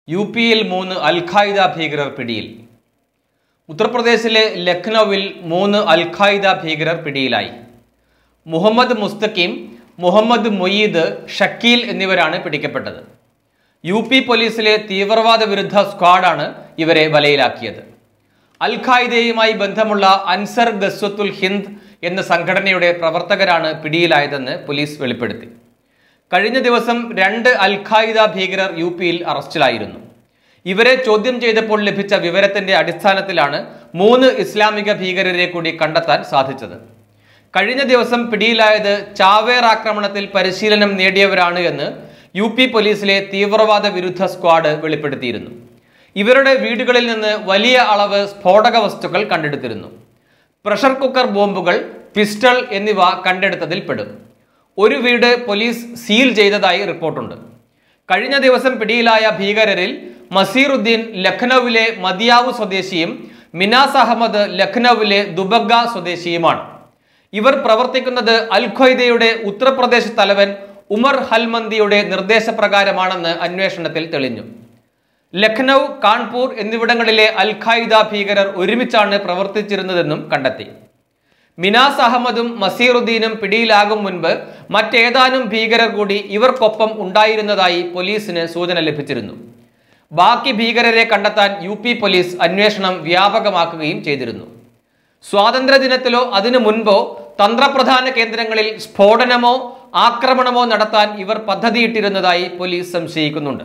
U പിയിൽ മൂന്ന് al Qaeda ഭീകരർ പിടിയിൽ ഉത്തർപ്രദേശിലെ ലഖ്നൌവിൽ മൂന്ന് അൽ ഖായ്ദ ഭീകരർ പിടിയിലായി മുഹമ്മദ് മുസ്തഖീം മുഹമ്മദ് മൊയ്യീദ് ഷക്കീൽ എന്നിവരാണ് പിടിക്കപ്പെട്ടത് യു പി പോലീസിലെ തീവ്രവാദ വിരുദ്ധ സ്ക്വാഡാണ് ഇവരെ വലയിലാക്കിയത് അൽ ഖായ്ദയുമായി ബന്ധമുള്ള അൻസർ ഗസ്വത്തുൽ ഹിന്ദ് എന്ന സംഘടനയുടെ പ്രവർത്തകരാണ് പിടിയിലായതെന്ന് പോലീസ് വെളിപ്പെടുത്തി കഴിഞ്ഞ ദിവസം രണ്ട് അൽ ഖായ്ദ ഭീകരർ യു പിയിൽ അറസ്റ്റിലായിരുന്നു ഇവരെ ചോദ്യം ചെയ്തപ്പോൾ ലഭിച്ച വിവരത്തിന്റെ അടിസ്ഥാനത്തിലാണ് മൂന്ന് ഇസ്ലാമിക ഭീകരരെ കൂടി കണ്ടെത്താൻ സാധിച്ചത് കഴിഞ്ഞ ദിവസം പിടിയിലായത് ചാവേർ ആക്രമണത്തിൽ പരിശീലനം നേടിയവരാണ് എന്ന് യു പി പോലീസിലെ തീവ്രവാദ വിരുദ്ധ സ്ക്വാഡ് വെളിപ്പെടുത്തിയിരുന്നു ഇവരുടെ വീടുകളിൽ നിന്ന് വലിയ അളവ് സ്ഫോടക വസ്തുക്കൾ കണ്ടെടുത്തിരുന്നു പ്രഷർ കുക്കർ ബോംബുകൾ പിസ്റ്റൾ എന്നിവ കണ്ടെടുത്തതിൽ പെടും ഒരു വീട് പോലീസ് സീൽ ചെയ്തതായി റിപ്പോർട്ടുണ്ട് കഴിഞ്ഞ ദിവസം പിടിയിലായ ഭീകരരിൽ മസീറുദ്ദീൻ ലഖ്നൌവിലെ മദിയാവു സ്വദേശിയും മിനാസ് അഹമ്മദ് ലഖ്നൌവിലെ ദുബഗ സ്വദേശിയുമാണ് ഇവർ പ്രവർത്തിക്കുന്നത് അൽ ഖ്വയ്ദയുടെ ഉത്തർപ്രദേശ് തലവൻ ഉമർ ഹൽമന്ദിയുടെ നിർദ്ദേശപ്രകാരമാണെന്ന് അന്വേഷണത്തിൽ തെളിഞ്ഞു ലഖ്നൌ കാൺപൂർ എന്നിവിടങ്ങളിലെ അൽ ഖായ്ദ ഭീകരർ ഒരുമിച്ചാണ് പ്രവർത്തിച്ചിരുന്നതെന്നും കണ്ടെത്തി മിനാസ് അഹമ്മദും മസീറുദ്ദീനും പിടിയിലാകും മുൻപ് മറ്റേതാനും ഭീകരർ കൂടി ഇവർക്കൊപ്പം ഉണ്ടായിരുന്നതായി പോലീസിന് സൂചന ലഭിച്ചിരുന്നു ബാക്കി ഭീകരരെ കണ്ടെത്താൻ യു പി പോലീസ് അന്വേഷണം വ്യാപകമാക്കുകയും ചെയ്തിരുന്നു സ്വാതന്ത്ര്യദിനത്തിലോ അതിനു മുൻപോ തന്ത്രപ്രധാന കേന്ദ്രങ്ങളിൽ സ്ഫോടനമോ ആക്രമണമോ നടത്താൻ ഇവർ പദ്ധതിയിട്ടിരുന്നതായി പോലീസ് സംശയിക്കുന്നുണ്ട്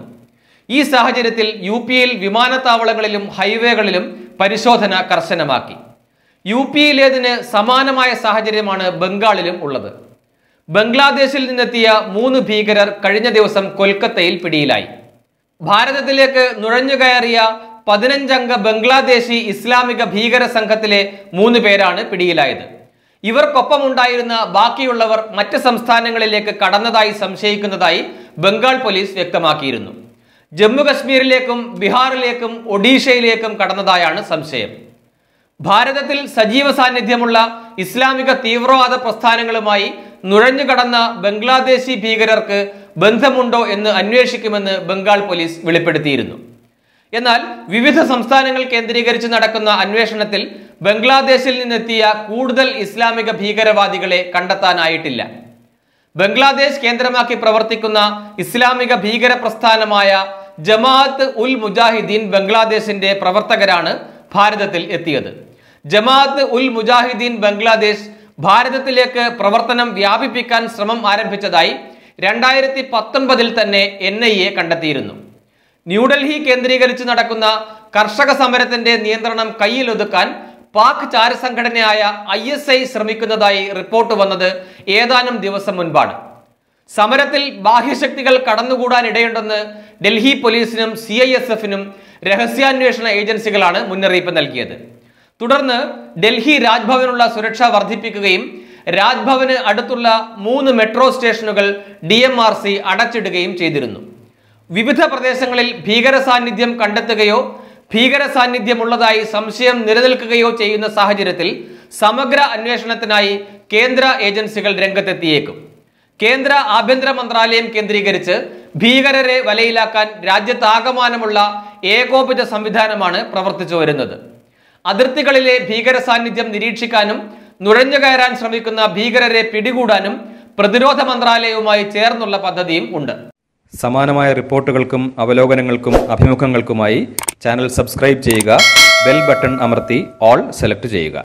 ഈ സാഹചര്യത്തിൽ യു പിയിൽ വിമാനത്താവളങ്ങളിലും ഹൈവേകളിലും പരിശോധന കർശനമാക്കി യു പിയിലേതിന് സമാനമായ സാഹചര്യമാണ് ബംഗാളിലും ഉള്ളത് ബംഗ്ലാദേശിൽ നിന്നെത്തിയ മൂന്ന് ഭീകരർ കഴിഞ്ഞ ദിവസം കൊൽക്കത്തയിൽ പിടിയിലായി ഭാരതത്തിലേക്ക് നുഴഞ്ഞുകയറിയ പതിനഞ്ചംഗ ബംഗ്ലാദേശി ഇസ്ലാമിക ഭീകര സംഘത്തിലെ മൂന്ന് പേരാണ് പിടിയിലായത് ഇവർക്കൊപ്പമുണ്ടായിരുന്ന ബാക്കിയുള്ളവർ മറ്റ് സംസ്ഥാനങ്ങളിലേക്ക് കടന്നതായി സംശയിക്കുന്നതായി ബംഗാൾ പോലീസ് വ്യക്തമാക്കിയിരുന്നു ജമ്മു കശ്മീരിലേക്കും ബീഹാറിലേക്കും ഒഡീഷയിലേക്കും കടന്നതായാണ് സംശയം ഭാരതത്തിൽ സജീവ സാന്നിധ്യമുള്ള ഇസ്ലാമിക തീവ്രവാദ പ്രസ്ഥാനങ്ങളുമായി നുഴഞ്ഞുകടന്ന ബംഗ്ലാദേശി ഭീകരർക്ക് ബന്ധമുണ്ടോ എന്ന് അന്വേഷിക്കുമെന്ന് ബംഗാൾ പോലീസ് വെളിപ്പെടുത്തിയിരുന്നു എന്നാൽ വിവിധ സംസ്ഥാനങ്ങൾ കേന്ദ്രീകരിച്ച് നടക്കുന്ന അന്വേഷണത്തിൽ ബംഗ്ലാദേശിൽ നിന്നെത്തിയ കൂടുതൽ ഇസ്ലാമിക ഭീകരവാദികളെ കണ്ടെത്താനായിട്ടില്ല ബംഗ്ലാദേശ് കേന്ദ്രമാക്കി പ്രവർത്തിക്കുന്ന ഇസ്ലാമിക ഭീകര പ്രസ്ഥാനമായ ജമാഅത്ത് ഉൽ മുജാഹിദീൻ ബംഗ്ലാദേശിന്റെ പ്രവർത്തകരാണ് ഭാരതത്തിൽ എത്തിയത് ജമാഅത്ത് ഉൽ മുജാഹിദീൻ ബംഗ്ലാദേശ് ഭാരതത്തിലേക്ക് പ്രവർത്തനം വ്യാപിപ്പിക്കാൻ ശ്രമം ആരംഭിച്ചതായി രണ്ടായിരത്തി പത്തൊൻപതിൽ തന്നെ എൻ ഐ എ കണ്ടെത്തിയിരുന്നു ന്യൂഡൽഹി കേന്ദ്രീകരിച്ച് നടക്കുന്ന കർഷക സമരത്തിന്റെ നിയന്ത്രണം കയ്യിലൊതുക്കാൻ പാക് ചാരസംഘടനയായ ഐ എസ് ഐ ശ്രമിക്കുന്നതായി റിപ്പോർട്ട് വന്നത് ഏതാനും ദിവസം മുൻപാണ് സമരത്തിൽ ബാഹ്യശക്തികൾ കടന്നുകൂടാൻ ഇടയുണ്ടെന്ന് ഡൽഹി പോലീസിനും സി ഐ എസ് എഫിനും രഹസ്യാന്വേഷണ ഏജൻസികളാണ് മുന്നറിയിപ്പ് നൽകിയത് തുടർന്ന് ഡൽഹി രാജ്ഭവനുള്ള സുരക്ഷ വർദ്ധിപ്പിക്കുകയും രാജ്ഭവന് അടുത്തുള്ള മൂന്ന് മെട്രോ സ്റ്റേഷനുകൾ ഡി എം ആർ സി അടച്ചിടുകയും ചെയ്തിരുന്നു വിവിധ പ്രദേശങ്ങളിൽ ഭീകര സാന്നിധ്യം കണ്ടെത്തുകയോ ഭീകര സാന്നിധ്യമുള്ളതായി സംശയം നിലനിൽക്കുകയോ ചെയ്യുന്ന സാഹചര്യത്തിൽ സമഗ്ര അന്വേഷണത്തിനായി കേന്ദ്ര ഏജൻസികൾ രംഗത്തെത്തിയേക്കും കേന്ദ്ര ആഭ്യന്തര മന്ത്രാലയം കേന്ദ്രീകരിച്ച് ഭീകരരെ വലയിലാക്കാൻ രാജ്യത്താകമാനമുള്ള ഏകോപിത സംവിധാനമാണ് പ്രവർത്തിച്ചു വരുന്നത് അതിർത്തികളിലെ ഭീകര സാന്നിധ്യം നിരീക്ഷിക്കാനും നുഴഞ്ഞുകയറാൻ ശ്രമിക്കുന്ന ഭീകരരെ പിടികൂടാനും പ്രതിരോധ മന്ത്രാലയവുമായി ചേർന്നുള്ള പദ്ധതിയും ഉണ്ട് സമാനമായ റിപ്പോർട്ടുകൾക്കും അവലോകനങ്ങൾക്കും അഭിമുഖങ്ങൾക്കുമായി ചാനൽ സബ്സ്ക്രൈബ് ചെയ്യുക ബെൽ ബട്ടൺ അമർത്തി ഓൾ സെലക്ട് ചെയ്യുക